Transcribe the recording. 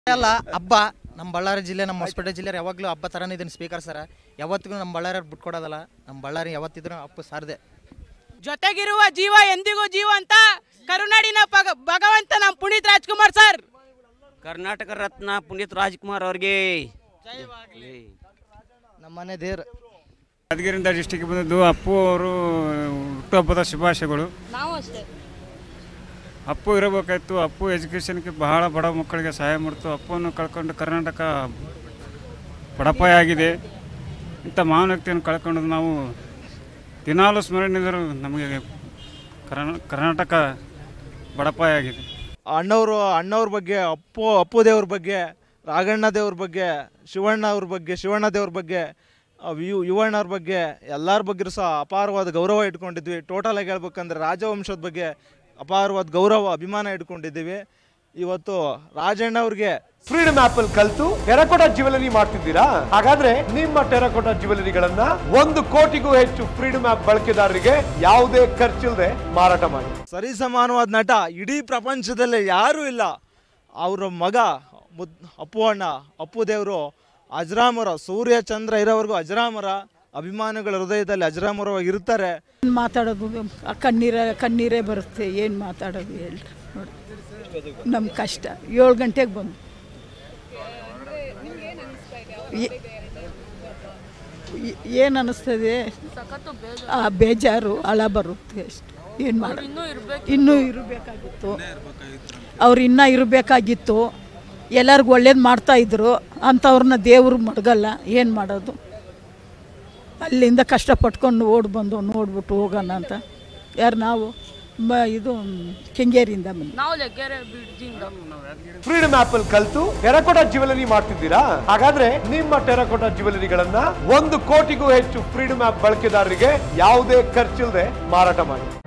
ಅಲ್ಲ ಹಬ್ಬ ನಮ್ಮ ಬಳ್ಳಾರಿ ಜಿಲ್ಲೆ ನಮ್ಮ ಹೊಸಪೇಟೆ ಜಿಲ್ಲೆ ಯಾವಾಗಲೂ ಹಬ್ಬ ಥರನೇ ಇದನ್ನು ಸ್ಪೀಕರ್ ಸರ ಯಾವತ್ತಿಗೂ ನಮ್ಮ ಬಳ್ಳಾರಿ ಬಿಟ್ಕೊಡೋದಲ್ಲ ನಮ್ಮ ಬಳ್ಳಾರಿ ಯಾವತ್ತಿದ್ರೂ ಅಪ್ಪು ಸಾರದೆ ಜೊತೆಗಿರುವ ಜೀವ ಎಂದಿಗೂ ಜೀವ ಅಂತ ಕರುನಾಡಿನ ಪಗ- ಭಗವಂತ ನಮ್ಮ ಪುನೀತ್ ರಾಜ್ಕುಮಾರ್ ಸರ್ ಕರ್ನಾಟಕ ರತ್ನ ಪುನೀತ್ ರಾಜ್ಕುಮಾರ್ ಅವ್ರಿಗೆ ನಮ್ಮ ಮನೆ ದೇವ್ರು ಯಾದಗಿರಿಂದ ಡಿಸ್ಟಿಕ್ ಬಂದದ್ದು ಅಪ್ಪು ಅವರು ಹುಟ್ಟುಹಬ್ಬದ ಶುಭಾಶಯಗಳು ನಾವು ಅಷ್ಟೇ ಅಪ್ಪು ಇರಬೇಕಾಯ್ತು ಅಪ್ಪು ಎಜುಕೇಷನ್ಗೆ ಬಹಳ ಬಡ ಮಕ್ಕಳಿಗೆ ಸಹಾಯ ಮಾಡ್ತು ಅಪ್ಪನ್ನು ಕಳ್ಕೊಂಡು ಕರ್ನಾಟಕ ಬಡಪಾಯ ಆಗಿದೆ ಇಂಥ ಮಹಾನ್ ವ್ಯಕ್ತಿಯನ್ನು ಕಳ್ಕೊಂಡು ನಾವು ದಿನಾಲು ಸ್ಮರಣೆದರು ನಮಗೆ ಕರ್ನಾ ಕರ್ನಾಟಕ ಬಡಪಾಯ ಆಗಿದೆ ಅಣ್ಣವರು ಅಣ್ಣವ್ರ ಬಗ್ಗೆ ಅಪ್ಪು ಅಪ್ಪು ದೇವ್ರ ಬಗ್ಗೆ ರಾಘಣ್ಣ ದೇವ್ರ ಬಗ್ಗೆ ಶಿವಣ್ಣ ಅವ್ರ ಬಗ್ಗೆ ಶಿವಣ್ಣ ದೇವ್ರ ಬಗ್ಗೆ ಆ, ಯು- ಯುವಣ್ಣವ್ರ ಬಗ್ಗೆ ಎಲ್ಲರ ಬಗ್ಗೆ ಸಹ ಅಪಾರವಾದ ಗೌರವ ಇಟ್ಕೊಂಡಿದ್ವಿ ಟೋಟಲ್ ಆಗಿ ಹೇಳ್ಬೇಕಂದ್ರೆ ರಾಜವಂಶದ ಬಗ್ಗೆ ಅಪಾರವಾದ ಗೌರವ ಅಭಿಮಾನ ಇಟ್ಕೊಂಡಿದ್ದೀವಿ ಇವತ್ತು ರಾಜಣ್ಣ ಅವ್ರಿಗೆ ಫ್ರೀಡಮ್ ಆಪ್ ಅಲ್ಲಿ ಕಲ್ತು ಟೆರಕೋಟಾ ಜ್ಯುವೆಲರಿ ಮಾಡ್ತಿದ್ದೀರಾ ಹಾಗಾದ್ರೆ ನಿಮ್ಮ ಟೆರಕೋಟಾ ಜ್ಯುವೆಲರಿಗಳನ್ನ ಒಂದು ಕೋಟಿಗೂ ಹೆಚ್ಚು ಫ್ರೀಡಮ್ ಆಪ್ ಬಳಕೆದಾರರಿಗೆ ಯಾವುದೇ ಖರ್ಚಿಲ್ಲದೆ ಮಾರಾಟ ಮಾಡಿ ಸರಿಸಮಾನವಾದ ನಟ ಇಡೀ ಪ್ರಪಂಚದಲ್ಲೇ ಯಾರೂ ಇಲ್ಲ ಅವರ ಮಗ ಮುದ್ ಅಪ್ಪು ಅಣ್ಣ ಅಪ್ಪು ದೇವರು ಅಜರಾಮರ ಸೂರ್ಯ ಚಂದ್ರ ಇರೋವರೆಗೂ ಅಜರಾಮರ ಅಭಿಮಾನಿಗಳ ಹೃದಯದಲ್ಲಿ ಅಜರಾಮರವಾಗಿ ಇರ್ತಾರೆ ಏನ್ ಮಾತಾಡೋದು ಕಣ್ಣೀರ ಕಣ್ಣೀರೇ ಬರುತ್ತೆ ಏನು ಮಾತಾಡೋದು ಹೇಳ್ರಿ ನೋಡಿ ನಮ್ಮ ಕಷ್ಟ ಏಳು ಗಂಟೆಗೆ ಬಂದು ಏನು ಅನ್ನಿಸ್ತದೆ ಆ ಬೇಜಾರು ಹಳ ಬರುತ್ತೆ ಅಷ್ಟು ಏನು ಮಾಡೋದು ಇನ್ನೂ ಇರಬೇಕಾಗಿತ್ತು ಅವ್ರು ಇನ್ನೂ ಇರಬೇಕಾಗಿತ್ತು ಎಲ್ಲರಿಗೂ ಒಳ್ಳೇದು ಮಾಡ್ತಾಯಿದ್ರು ಅಂಥವ್ರನ್ನ ದೇವರು ಮಡಗಲ್ಲ ಏನು ಮಾಡೋದು ಅಲ್ಲಿಂದ ಕಷ್ಟಪಟ್ಕೊಂಡು ಓಡಿ ಬಂದು ನೋಡ್ಬಿಟ್ಟು ಹೋಗೋಣ ಅಂತ ಯಾರು ನಾವು ಮ ಇದು ಕೆಂಗೇರಿಯಿಂದ ಬಂದು ನಾವು ಲೆಕ್ಕರೆ ಬಿಡ್ದಿಂದ ಫ್ರೀಡಮ್ ಆಪ್ ಅಲ್ಲಿ ಕಲ್ತು ಟೆರಕೋಟಾ ಜ್ಯುವೆಲರಿ ಮಾಡ್ತಿದ್ದೀರಾ ಹಾಗಾದ್ರೆ ನಿಮ್ಮ ಟೆರಕೋಟಾ ಜ್ಯುವೆಲರಿಗಳನ್ನ ಒಂದು ಕೋಟಿಗೂ ಹೆಚ್ಚು ಫ್ರೀಡಮ್ ಆಪ್ ಬಳಕೆದಾರರಿಗೆ ಯಾವುದೇ ಖರ್ಚಿಲ್ಲದೆ ಮಾರಾಟ ಮಾಡಿ